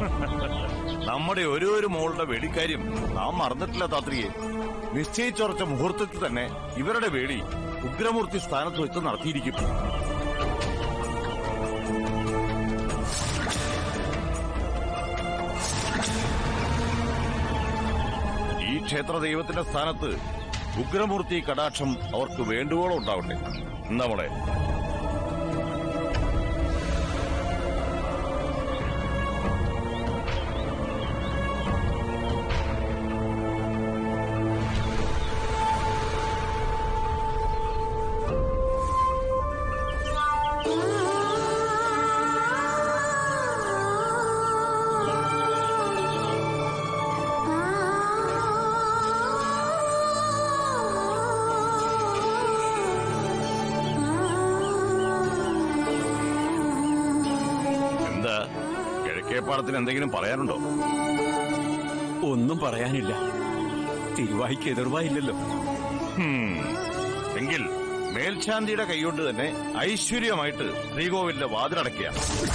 നമ്മുടെ ഒരു ഒരു മോളുടെ വെടിക്കാര്യം നാം മറന്നിട്ടില്ല താത്രിയെ നിശ്ചയിച്ചുറച്ച മുഹൂർത്തത്തിൽ തന്നെ ഇവരുടെ വേടി ഉഗ്രമൂർത്തി സ്ഥാനത്ത് വെച്ച് നടത്തിയിരിക്കും ഈ ക്ഷേത്ര ദൈവത്തിന്റെ സ്ഥാനത്ത് ഉഗ്രമൂർത്തി കടാക്ഷം അവർക്ക് വേണ്ടുവോളം ഉണ്ടാവട്ടെ നമ്മളെ എന്താ കിഴക്കേപ്പാടത്തിന് എന്തെങ്കിലും പറയാനുണ്ടോ ഒന്നും പറയാനില്ല തിരുവായിക്ക് എതിർവായില്ലല്ലോ ഹും. എങ്കിൽ മേൽശാന്തിയുടെ കൈകൊണ്ട് തന്നെ ഐശ്വര്യമായിട്ട് ശ്രീകോവിലിന്റെ വാതിലടയ്ക്കുക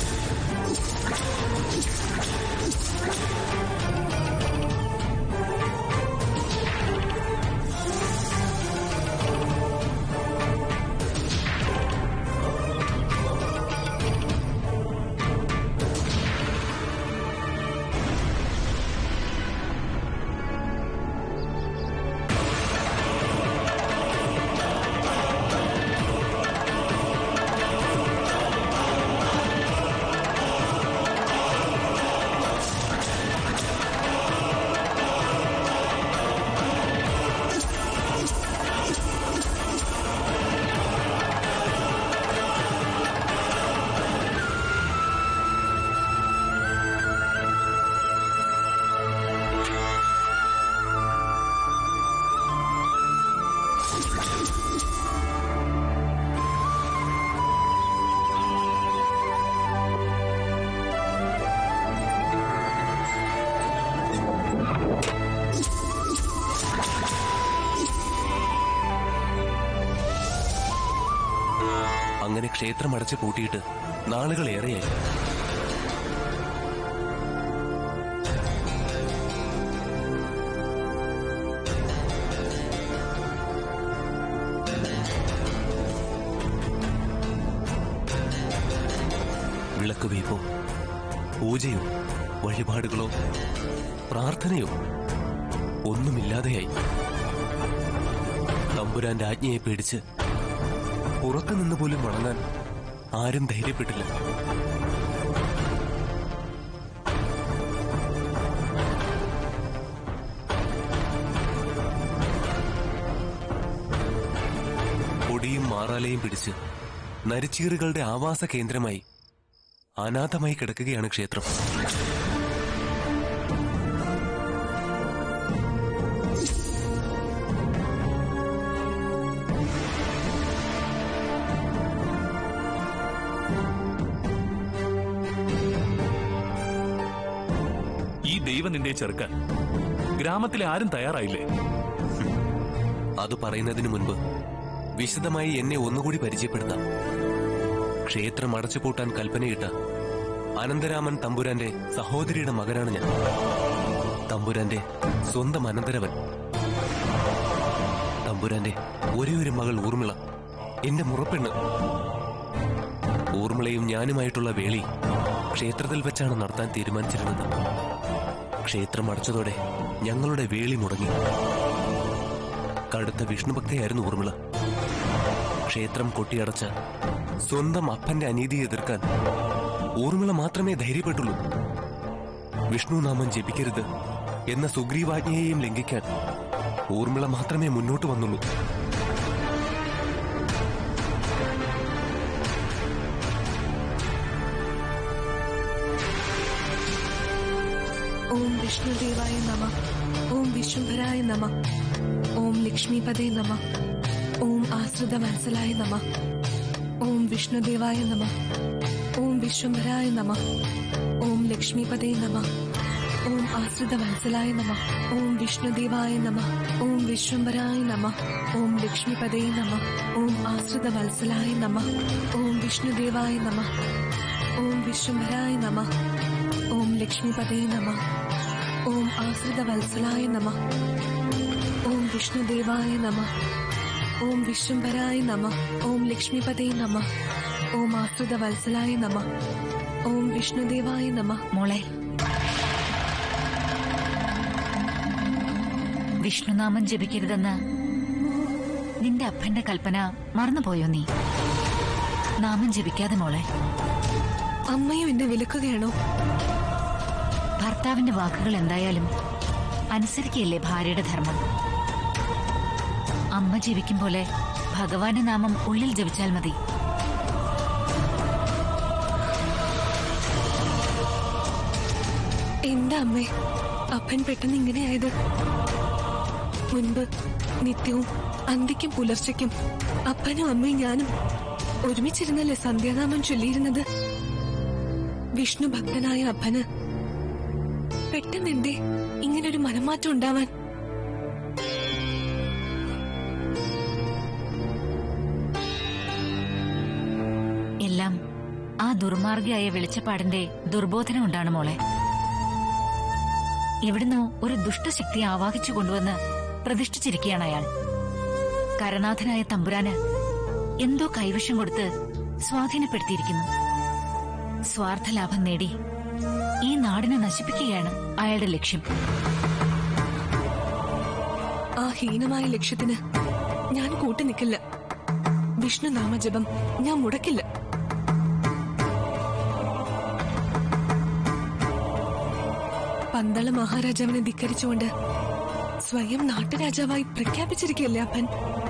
അങ്ങനെ ക്ഷേത്രം അടച്ചു പൂട്ടിയിട്ട് നാളുകളേറെയായി വിളക്കുവയ്പോ പൂജയോ വഴിപാടുകളോ പ്രാർത്ഥനയോ ഒന്നുമില്ലാതെയായി തമ്പുരാന്റെ ആജ്ഞയെ പേടിച്ച് പുറത്തുനിന്ന് പോലും വണങ്ങാൻ ആരും ധൈര്യപ്പെട്ടില്ല പൊടിയും മാറാലയും പിടിച്ച് നരിച്ചീറുകളുടെ ആവാസ കേന്ദ്രമായി അനാഥമായി കിടക്കുകയാണ് ക്ഷേത്രം ഈ ദൈവം നിന്നെ ചെറുക്കാൻ ഗ്രാമത്തിലെ ആരും തയ്യാറായില്ലേ അത് പറയുന്നതിനു മുൻപ് വിശദമായി എന്നെ ഒന്നുകൂടി പരിചയപ്പെടുത്താം ക്ഷേത്രം അടച്ചുപൂട്ടാൻ കൽപ്പനയിട്ട അനന്തരാമൻ തമ്പുരാന്റെ സഹോദരിയുടെ മകനാണ് ഞാൻ തമ്പുരാന്റെ സ്വന്തം അനന്തരവൻ തമ്പുരാന്റെ ഒരേ ഒരു മകൾ ഊർമിള എന്റെ മുറപ്പെണ്ണ് ഊർമിളയും ഞാനുമായിട്ടുള്ള വേളി ക്ഷേത്രത്തിൽ വെച്ചാണ് നടത്താൻ തീരുമാനിച്ചിരുന്നത് ക്ഷേത്രം അടച്ചതോടെ ഞങ്ങളുടെ വേളി മുടങ്ങി കടുത്ത വിഷ്ണുഭക്തയായിരുന്നു ഊർമിള ക്ഷേത്രം കൊട്ടിയടച്ച സ്വന്തം അപ്പന്റെ അനീതിയെ എതിർക്കാൻ ഊർമിള മാത്രമേ ധൈര്യപ്പെട്ടുള്ളൂ വിഷ്ണു നാമം ജപിക്കരുത് എന്ന സുഗ്രീവാജ്ഞയെയും ലംഘിക്കാൻ ഊർമിള മാത്രമേ മുന്നോട്ട് വന്നുള്ളൂ ഓം വിഷ്ണുദേവായ നമ ഓം വിശ്വംഭരായ നമ ഓം ലക്ഷ്മീപദേ നമ ഓം ആശ്രിതവത്സലായ നമ ഓം വിഷ്ണുദേവായ നമ ഓം വിശ്വംഭരായ നമ ഓം ലക്ഷ്മീപദേ നമ ഓം ആശ്രിതവത്സലായ നമ ഓം വിഷ്ണുദേവായ നമ ഓം വിശ്വംഭരായ നമ ഓം ലക്ഷ്മീപദേ നമ ഓം ആശ്രിതവത്സലായ നമ ഓം വിഷ്ണുദേവായ നമ ഓം വിശ്വംഭരായ നമ ഓം ലക്ഷ്മിപതേ നമ ഓം ആശ്രിതവത്സലായ നമ ഓം വിഷ്ണുദേവായ നമ ഓം വിശ്വംഭരായ നമ ഓം ലക്ഷ്മിപതേ നമ ഓം ആശ്രിതവത്സലായ നമ ഓം വിഷ്ണുദേവായ നമ മോളെ വിഷ്ണുനാമം ജപിക്കരുതെന്ന് നിന്റെ അപ്പന്റെ കൽപ്പന മറന്നുപോയോ നീ നാമം ജപിക്കാതെ മോളെ അമ്മയും എന്നെ വിലക്കുകയാണോ ഭർത്താവിന്റെ വാക്കുകൾ എന്തായാലും അനുസരിക്കുകയല്ലേ ഭാര്യയുടെ ധർമ്മം അമ്മ ജപിക്കും പോലെ ഭഗവാന്റെ നാമം ഉള്ളിൽ ജപിച്ചാൽ മതി എന്താ അമ്മേ അപ്പൻ പെട്ടെന്ന് ഇങ്ങനെയായത് മുൻപ് നിത്യവും അന്തിക്കും പുലർച്ചയ്ക്കും അപ്പനും അമ്മയും ഞാനും ഒരുമിച്ചിരുന്നല്ലേ സന്ധ്യാനാമം ചൊല്ലിയിരുന്നത് വിഷ്ണു ഭക്തനായ അപ്പന് പെട്ടെന്ന് എന്തേ ഇങ്ങനൊരു മനംമാറ്റം ഉണ്ടാവാൻ എല്ലാം ആ ദുർമാർഗിയായ വെളിച്ചപ്പാടിന്റെ ദുർബോധനം കൊണ്ടാണ് മോളെ ഇവിടുന്ന് ഒരു ദുഷ്ടശക്തി ആവാഹിച്ചു കൊണ്ടുവന്ന് പ്രതിഷ്ഠിച്ചിരിക്കുകയാണ് അയാൾ കരനാഥനായ തമ്പുരാന് എന്തോ കൈവശം കൊടുത്ത് സ്വാധീനപ്പെടുത്തിയിരിക്കുന്നു സ്വാർത്ഥലാഭം നേടി ഈ നാടിനെ നശിപ്പിക്കുകയാണ് അയാളുടെ ലക്ഷ്യം ആ ഹീനമായ ലക്ഷ്യത്തിന് ഞാൻ കൂട്ടുനിൽക്കില്ല വിഷ്ണു നാമജപം ഞാൻ മുടക്കില്ല പന്തള മഹാരാജാവിനെ ധിക്കരിച്ചുകൊണ്ട് സ്വയം നാട്ടുരാജാവായി പ്രഖ്യാപിച്ചിരിക്കുകയല്ലേ അപ്പൻ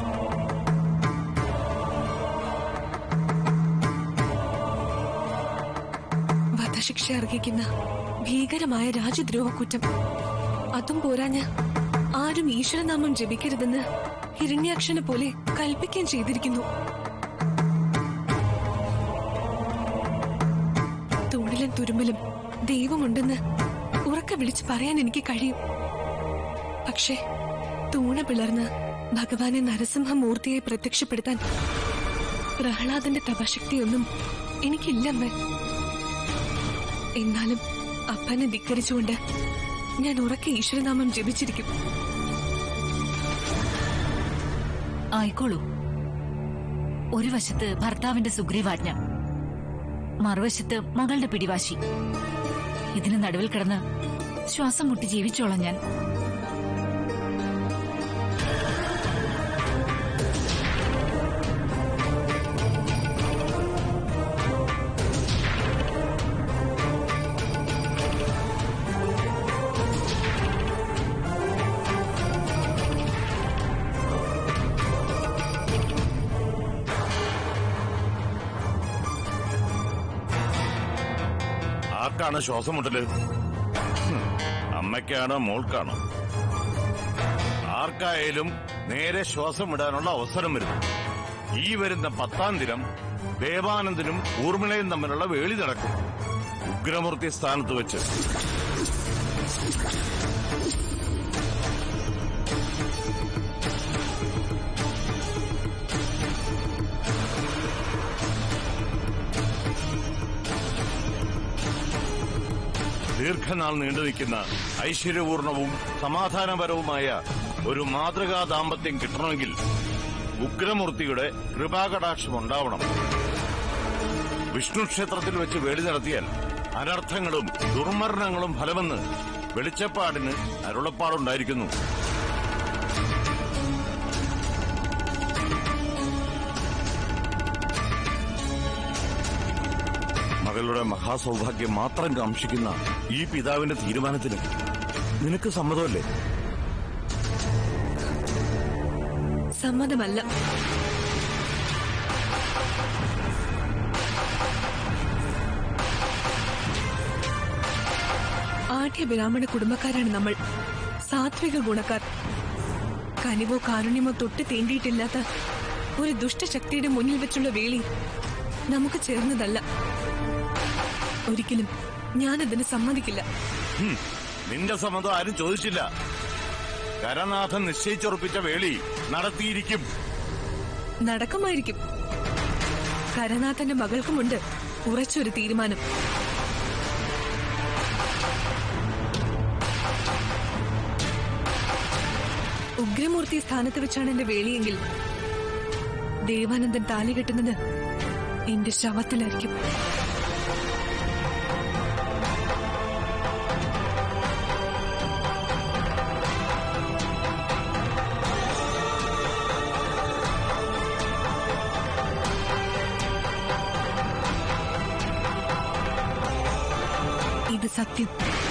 വധശിക്ഷ അർഹിക്കുന്ന ഭീകരമായ രാജ്യദ്രോഹ കുറ്റം അതും പോരാഞ്ഞ് ആരും ഈശ്വരനാമം ജപിക്കരുതെന്ന് ഹിരണ്യാക്ഷനെ പോലെ കൽപ്പിക്കുകയും ചെയ്തിരിക്കുന്നു തൂണിലും തുരുമ്പലും ദൈവമുണ്ടെന്ന് ഉറക്കെ വിളിച്ച് പറയാൻ എനിക്ക് കഴിയും പക്ഷേ തൂണ പിളർന്ന് ഭഗവാനെ നരസിംഹമൂർത്തിയായി പ്രത്യക്ഷപ്പെടുത്താൻ പ്രഹ്ലാദന്റെ തപശക്തിയൊന്നും എനിക്കില്ലമ്മേ എന്നാലും അപ്പനെ ധിക്കരിച്ചുകൊണ്ട് ഞാൻ ഉറക്കെ ഈശ്വരനാമം ജപിച്ചിരിക്കും ആയിക്കോളൂ ഒരു വശത്ത് ഭർത്താവിന്റെ സുഗ്രീവാജ്ഞ മറുവശത്ത് മകളുടെ പിടിവാശി ഇതിന് നടുവിൽ കിടന്ന് ശ്വാസം മുട്ടി ജീവിച്ചോളാം ഞാൻ ആർക്കാണ് ശ്വാസം മുട്ടല് ഹും, അമ്മയ്ക്കാണോ മോൾക്കാണോ ആർക്കായാലും നേരെ ശ്വാസം വിടാനുള്ള അവസരം വരുന്നു ഈ വരുന്ന പത്താം ദിനം ദേവാനന്ദനും ഊർമിളയും തമ്മിലുള്ള വേളി നടക്കും ഉഗ്രമൂർത്തി സ്ഥാനത്ത് വെച്ച് ദീർഘനാൾ നീണ്ടു നിൽക്കുന്ന ഐശ്വര്യപൂർണവും സമാധാനപരവുമായ ഒരു മാതൃകാ ദാമ്പത്യം കിട്ടണമെങ്കിൽ ഉഗ്രമൂർത്തിയുടെ കൃപാകടാക്ഷം ഉണ്ടാവണം വിഷ്ണു ക്ഷേത്രത്തിൽ വെച്ച് വേടി നടത്തിയാൽ അനർത്ഥങ്ങളും ദുർമരണങ്ങളും ഫലമെന്ന് വെളിച്ചപ്പാടിന് അരുളപ്പാടുണ്ടായിരിക്കുന്നു മകളുടെ മഹാസൗഭാഗ്യം മാത്രം കാംക്ഷിക്കുന്ന ഈ പിതാവിന്റെ തീരുമാനത്തിന് നിനക്ക് സമ്മതമല്ലേ സമ്മതമല്ല ആദ്യ ബ്രാഹ്മണ കുടുംബക്കാരാണ് നമ്മൾ സാത്വിക ഗുണക്കാർ കനിവോ കാരുണ്യമോ തൊട്ട് തീണ്ടിയിട്ടില്ലാത്ത ഒരു ദുഷ്ടശക്തിയുടെ മുന്നിൽ വെച്ചുള്ള വേളി നമുക്ക് ചേർന്നതല്ല ഒരിക്കലും ഞാനതിന് സമ്മതിക്കില്ല ഹും, നിന്റെ സമ്മതം ആരും ചോദിച്ചില്ല കരനാഥൻ നിശ്ചയിച്ചുറപ്പിച്ച വേളി നടത്തിയിരിക്കും നടക്കുമായിരിക്കും കരനാഥന്റെ മകൾക്കുമുണ്ട് ഉറച്ചൊരു തീരുമാനം ഉഗ്രമൂർത്തി സ്ഥാനത്ത് വെച്ചാണ് എന്റെ വേളിയെങ്കിൽ ദേവാനന്ദൻ താലി കെട്ടുന്നത് എന്റെ ശവത്തിലായിരിക്കും ഇത് സത്യം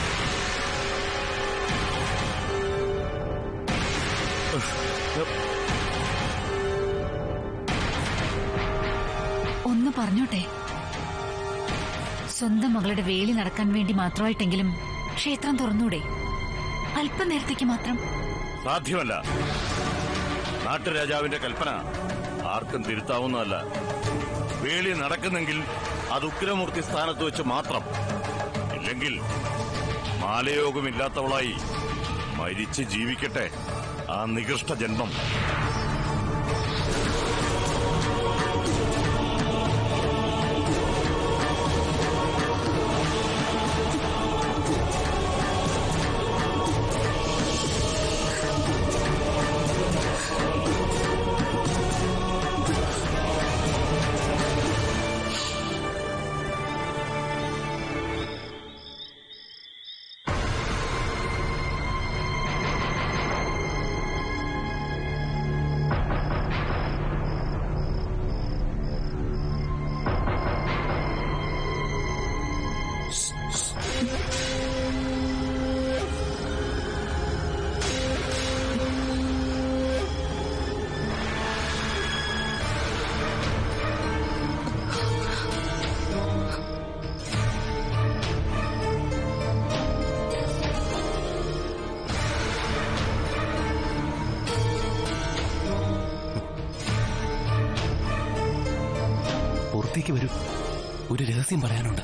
ഒന്ന് പറഞ്ഞോട്ടെ സ്വന്തം മകളുടെ വേലി നടക്കാൻ വേണ്ടി മാത്രമായിട്ടെങ്കിലും ക്ഷേത്രം തുറന്നൂടെ അല്പനേരത്തേക്ക് മാത്രം സാധ്യമല്ല നാട്ടുരാജാവിന്റെ കൽപ്പന ആർക്കും തിരുത്താവുന്നതല്ല വേളി നടക്കുന്നെങ്കിൽ അത് ഉഗ്രമൂർത്തി സ്ഥാനത്ത് വെച്ച് മാത്രം ഇല്ലെങ്കിൽ മാലയോഗമില്ലാത്തവളായി മരിച്ച് ജീവിക്കട്ടെ ആ നികൃഷ്ട ജന്മം പുറത്തേക്ക് വരൂ ഒരു രഹസ്യം പറയാനുണ്ട്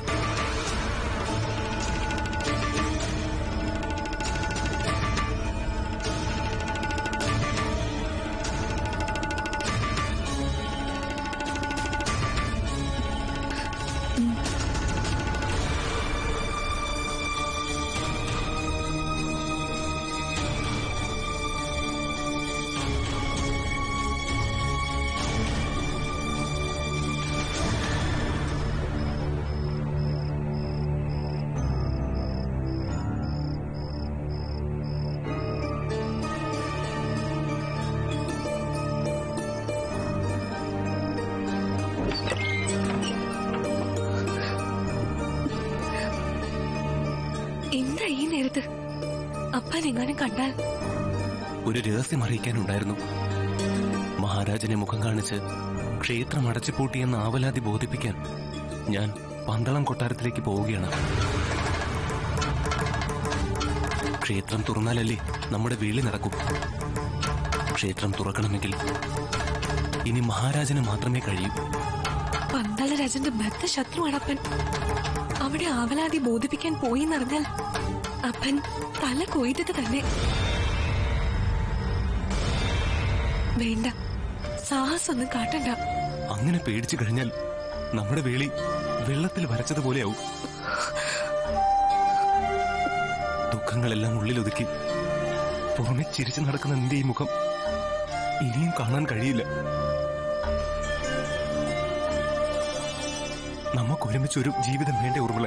എന്താ ഈ നേരത്ത് അപ്പൻ എങ്ങാനും കണ്ടാൽ ഒരു രഹസ്യം അറിയിക്കാനുണ്ടായിരുന്നു മഹാരാജനെ മുഖം കാണിച്ച് ക്ഷേത്രം അടച്ചുപൂട്ടിയെന്ന് ആവലാതി ബോധിപ്പിക്കാൻ ഞാൻ പന്തളം കൊട്ടാരത്തിലേക്ക് പോവുകയാണ് ക്ഷേത്രം തുറന്നാലല്ലേ നമ്മുടെ വേളി നടക്കും ക്ഷേത്രം തുറക്കണമെങ്കിൽ ഇനി മഹാരാജന് മാത്രമേ കഴിയൂ പന്തളരാജന്റെ ബദ്ധ ശത്രുവാണ് അപ്പൻ അവിടെ ആവലാതി ബോധിപ്പിക്കാൻ പോയി എന്നറിഞ്ഞാൽ അപ്പൻ തല കൊയ്തത് തന്നെ വേണ്ട സാഹസൊന്നും കാട്ടണ്ട അങ്ങനെ പേടിച്ചു കഴിഞ്ഞാൽ നമ്മുടെ വേളി വെള്ളത്തിൽ വരച്ചതുപോലെയാവും ദുഃഖങ്ങളെല്ലാം ഉള്ളിലൊതുക്കി പുറമെ ചിരിച്ചു നടക്കുന്ന നിന്റെ ഈ മുഖം ഇനിയും കാണാൻ കഴിയില്ല നമുക്ക് ഒരുമിച്ച് ഒരു ജീവിതം വേണ്ട ഉറുകളെ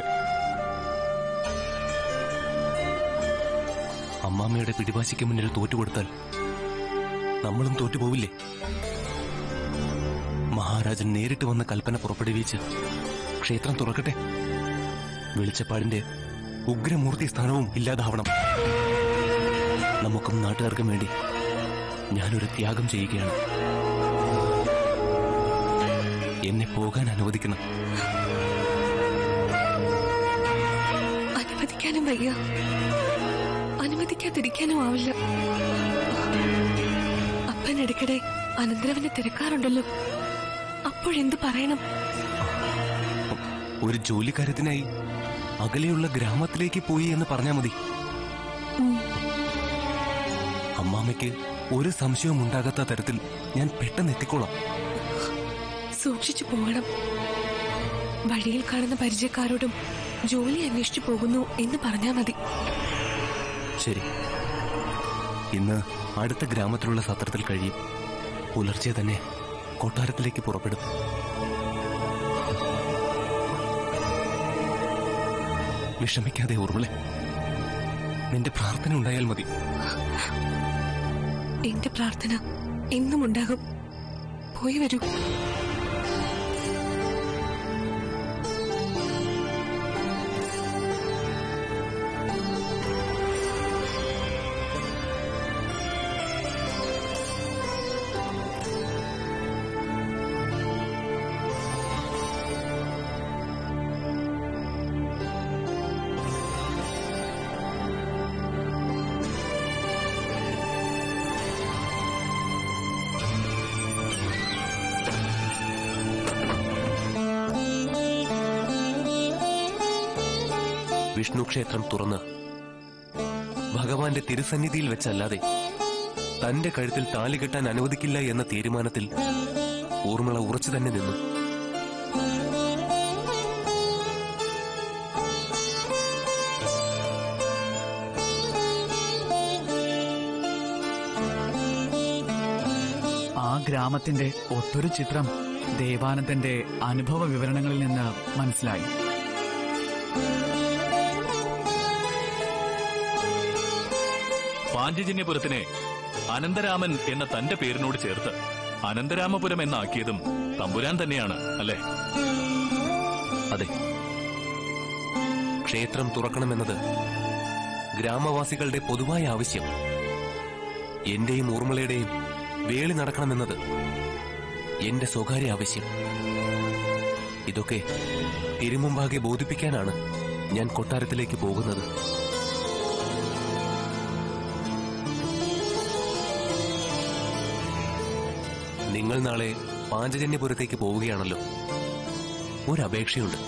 അമ്മാമ്മയുടെ പിടിവാശിക്ക് മുന്നിൽ തോറ്റുകൊടുത്താൽ നമ്മളും തോറ്റുപോവില്ലേ മഹാരാജൻ നേരിട്ട് വന്ന കൽപ്പന പുറപ്പെടുവിച്ച് ക്ഷേത്രം തുറക്കട്ടെ വെളിച്ചപ്പാടിന്റെ ഉഗ്രമൂർത്തി സ്ഥാനവും ഇല്ലാതാവണം നമുക്കും നാട്ടുകാർക്കും വേണ്ടി ഞാനൊരു ത്യാഗം ചെയ്യുകയാണ് എന്നെ പോകാൻ അനുവദിക്കണം അനുവദിക്കാനും വയ്യ അനുവദിക്കാതിരിക്കാനും ആവില്ല അപ്പൻ ഇടയ്ക്കിടെ അനന്തരവനെ തിരക്കാറുണ്ടല്ലോ അപ്പോഴെന്ത് പറയണം ഒരു ജോലിക്കാര്യത്തിനായി അകലെയുള്ള ഗ്രാമത്തിലേക്ക് പോയി എന്ന് പറഞ്ഞാൽ മതി അമ്മാമ്മയ്ക്ക് ഒരു സംശയവും ഉണ്ടാകാത്ത തരത്തിൽ ഞാൻ പെട്ടെന്ന് എത്തിക്കോളാം സൂക്ഷിച്ചു പോകണം വഴിയിൽ കാണുന്ന പരിചയക്കാരോടും ജോലി അന്വേഷിച്ചു പോകുന്നു എന്ന് പറഞ്ഞാൽ മതി ശരി ഇന്ന് അടുത്ത ഗ്രാമത്തിലുള്ള സത്രത്തിൽ കഴിയും പുലർച്ചെ തന്നെ കൊട്ടാരത്തിലേക്ക് പുറപ്പെടും വിഷമിക്കാതെ ഊർമിളെ നിന്റെ പ്രാർത്ഥന ഉണ്ടായാൽ മതി എന്റെ പ്രാർത്ഥന എന്നും ഉണ്ടാകും പോയി വരൂ വിഷ്ണു ക്ഷേത്രം തുറന്ന് ഭഗവാന്റെ തിരുസന്നിധിയിൽ വെച്ചല്ലാതെ തന്റെ കഴുത്തിൽ താലി കെട്ടാൻ അനുവദിക്കില്ല എന്ന തീരുമാനത്തിൽ ഊർമിള ഉറച്ചു തന്നെ നിന്നു ആ ഗ്രാമത്തിന്റെ ഒത്തൊരു ചിത്രം ദേവാനന്ദന്റെ അനുഭവ വിവരണങ്ങളിൽ നിന്ന് മനസ്സിലായി പാഞ്ചജന്യപുരത്തിനെ അനന്തരാമൻ എന്ന തന്റെ പേരിനോട് ചേർത്ത് അനന്തരാമപുരം എന്നാക്കിയതും തമ്പുരാൻ തന്നെയാണ് അല്ലേ അതെ ക്ഷേത്രം തുറക്കണമെന്നത് ഗ്രാമവാസികളുടെ പൊതുവായ ആവശ്യം എന്റെയും ഊർമിളയുടെയും വേളി നടക്കണമെന്നത് എന്റെ സ്വകാര്യ ആവശ്യം ഇതൊക്കെ തിരുമുമ്പാകെ ബോധിപ്പിക്കാനാണ് ഞാൻ കൊട്ടാരത്തിലേക്ക് പോകുന്നത് നിങ്ങൾ നാളെ പാഞ്ചജന്യപുരത്തേക്ക് പോവുകയാണല്ലോ ഒരു അപേക്ഷയുണ്ട്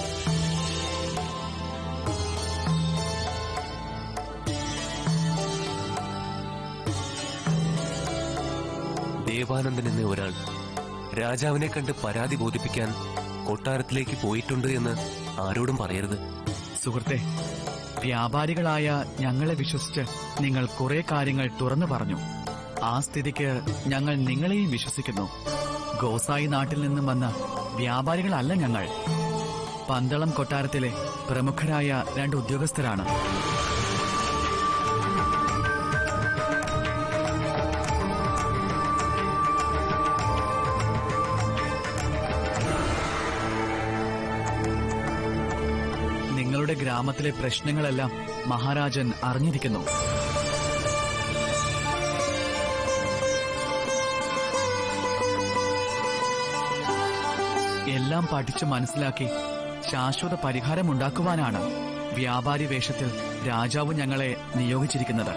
ദേവാനന്ദൻ എന്ന ഒരാൾ രാജാവിനെ കണ്ട് പരാതി ബോധിപ്പിക്കാൻ കൊട്ടാരത്തിലേക്ക് പോയിട്ടുണ്ട് എന്ന് ആരോടും പറയരുത് സുഹൃത്തെ വ്യാപാരികളായ ഞങ്ങളെ വിശ്വസിച്ച് നിങ്ങൾ കുറെ കാര്യങ്ങൾ തുറന്നു പറഞ്ഞു ആ സ്ഥിതിക്ക് ഞങ്ങൾ നിങ്ങളെയും വിശ്വസിക്കുന്നു ഗോസായി നാട്ടിൽ നിന്നും വന്ന വ്യാപാരികളല്ല ഞങ്ങൾ പന്തളം കൊട്ടാരത്തിലെ പ്രമുഖരായ രണ്ട് ഉദ്യോഗസ്ഥരാണ് നിങ്ങളുടെ ഗ്രാമത്തിലെ പ്രശ്നങ്ങളെല്ലാം മഹാരാജൻ അറിഞ്ഞിരിക്കുന്നു എല്ലാം പഠിച്ചു മനസ്സിലാക്കി ശാശ്വത പരിഹാരമുണ്ടാക്കുവാനാണ് വ്യാപാരി വേഷത്തിൽ രാജാവ് ഞങ്ങളെ നിയോഗിച്ചിരിക്കുന്നത്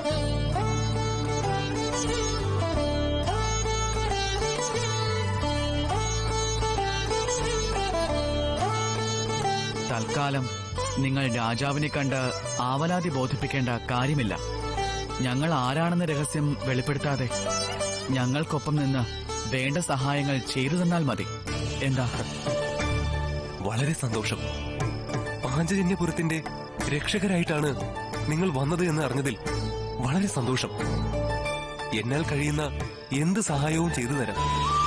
തൽക്കാലം നിങ്ങൾ രാജാവിനെ കണ്ട് ആവലാതി ബോധിപ്പിക്കേണ്ട കാര്യമില്ല ഞങ്ങൾ ആരാണെന്ന രഹസ്യം വെളിപ്പെടുത്താതെ ഞങ്ങൾക്കൊപ്പം നിന്ന് വേണ്ട സഹായങ്ങൾ ചെയ്തു തന്നാൽ മതി എന്താ വളരെ സന്തോഷം പാഞ്ചജന്യപുരത്തിന്റെ രക്ഷകരായിട്ടാണ് നിങ്ങൾ വന്നത് എന്ന് അറിഞ്ഞതിൽ വളരെ സന്തോഷം എന്നാൽ കഴിയുന്ന എന്ത് സഹായവും ചെയ്തു തരാം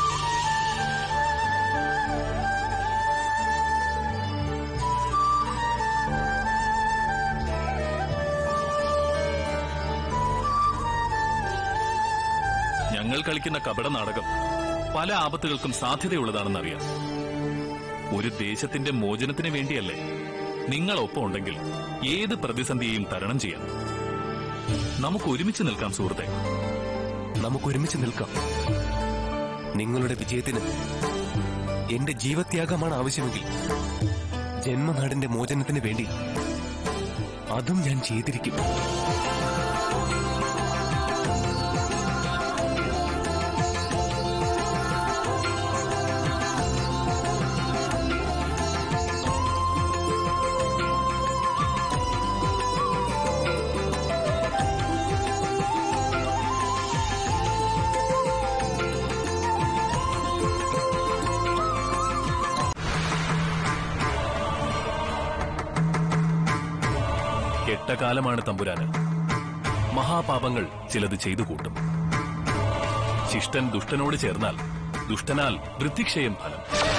ഞങ്ങൾ കളിക്കുന്ന കപട നാടകം പല ആപത്തുകൾക്കും സാധ്യതയുള്ളതാണെന്നറിയാം ഒരു ദേശത്തിന്റെ മോചനത്തിന് വേണ്ടിയല്ലേ നിങ്ങൾ ഒപ്പം ഉണ്ടെങ്കിൽ ഏത് പ്രതിസന്ധിയെയും തരണം ചെയ്യാം നമുക്ക് ഒരുമിച്ച് നിൽക്കാം സുഹൃത്തെ നമുക്ക് ഒരുമിച്ച് നിൽക്കാം നിങ്ങളുടെ വിജയത്തിന് എന്റെ ജീവത്യാഗമാണ് ആവശ്യമെങ്കിൽ ജന്മനാടിന്റെ മോചനത്തിന് വേണ്ടി അതും ഞാൻ ചെയ്തിരിക്കും കെട്ട കാലമാണ് തമ്പുരാന് മഹാപാപങ്ങൾ ചിലത് ചെയ്തു കൂട്ടും ശിഷ്ടൻ ദുഷ്ടനോട് ചേർന്നാൽ ദുഷ്ടനാൽ വൃത്തിക്ഷയം ഫലം